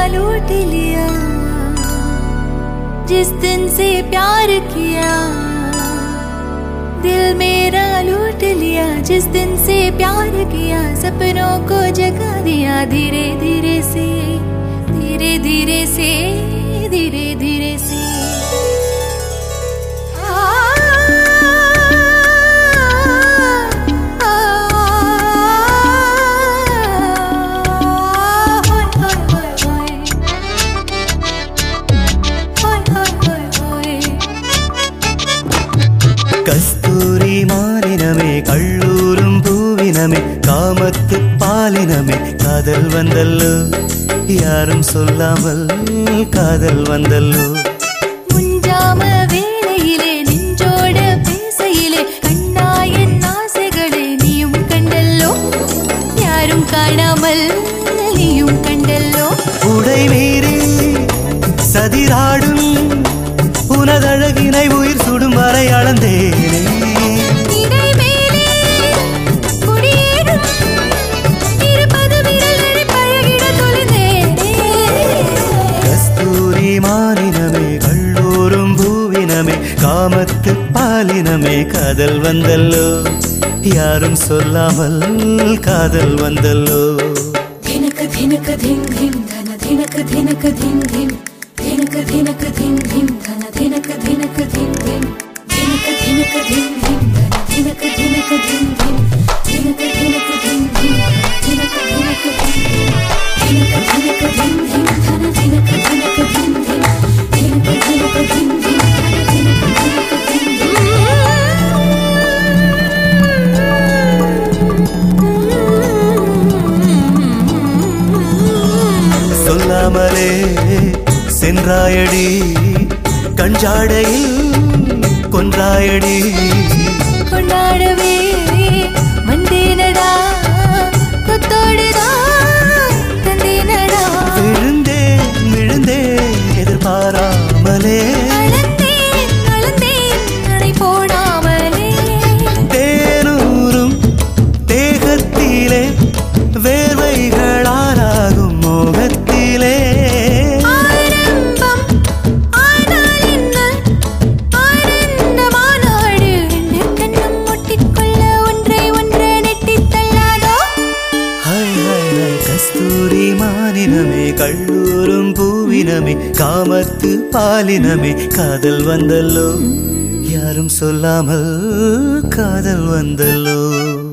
लूट लिया जिस दिन से प्यार किया दिल मेरा लूट लिया जिस दिन से प्यार किया सपनों को जगा दिया धीरे धीरे से धीरे धीरे से धीरे धीरे से आ, आ, होय, होय, होय, होय. होय, होय, होय, होय. கஸ்தூரி மாறினமே கள்ளூரும் பூவினமே காமத்து பாலினமே காதல் வந்தல்லோ யாரும் சொல்லாமல் காதல் வந்தல்லோ முஞ்சாம வேளையிலே நின்றோட பேசையிலே கண்ணாயன் ஆசைகளை நீயும் கண்டல்லோ யாரும் காணாமல் நீயும் கண்டல்லோ உடை மீறி சதிராடும் உனதழகினை உயிர் சுடும் வரை அளந்தேனே இடை மேலே குடியேறும் இருபது விரல்களை பழகிட தொலைந்தேனே கஸ்தூரி மானினமே கள்ளூரும் பூவினமே காமத்து பாலினமே காதல் வந்தல்லோ யாரும் சொல்லாமல் காதல் வந்தல்லோ धिनक धिनक धिन धिन धन धिनक धिनक धिन धिन धिनक धिनक धिन धिन धन धिनक धिनक धिन धिन धिनक धिनक धिन धिन धन धिनक धिनक धिन धिन धिनक धिनक धिन धिन धिनक धिनक धिन धिन धिनक धिनक धिन धिन धन धिनक धिनक धिन धिन धिनक धिनक धिन धिन धन धिनक धिनक சொல்லாமலே சென்றாயடி கஞ்சாடையில் கொன்றாயடி கொண்டாடவே வந்தேனடா கொத்தோடுதா தந்தேனடா விழுந்தேன் விழுந்தேன் எதிர்பாராமலே அளந்தேன் அளந்தேன் நடை போடாமலே தேனூரும் தேகத்திலே வேர்வைகளாராகும் மோகத்திலே ஆரம்பம் ஆனால் என்ன ஆனந்தமானாடு ரெண்டு கண்ணும் ஒட்டிக்கொள்ள ஒன்றை ஒன்று நெட்டித் தள்ளாதோ ஹாய் ஹாய் ஹாய் கஸ்தூரி மானினமே கள்ளூரும் பூவினமே காமத்து பாலினமே காதல் வந்தல்லோ யாரும் சொல்லாமல் காதல் வந்தல்லோ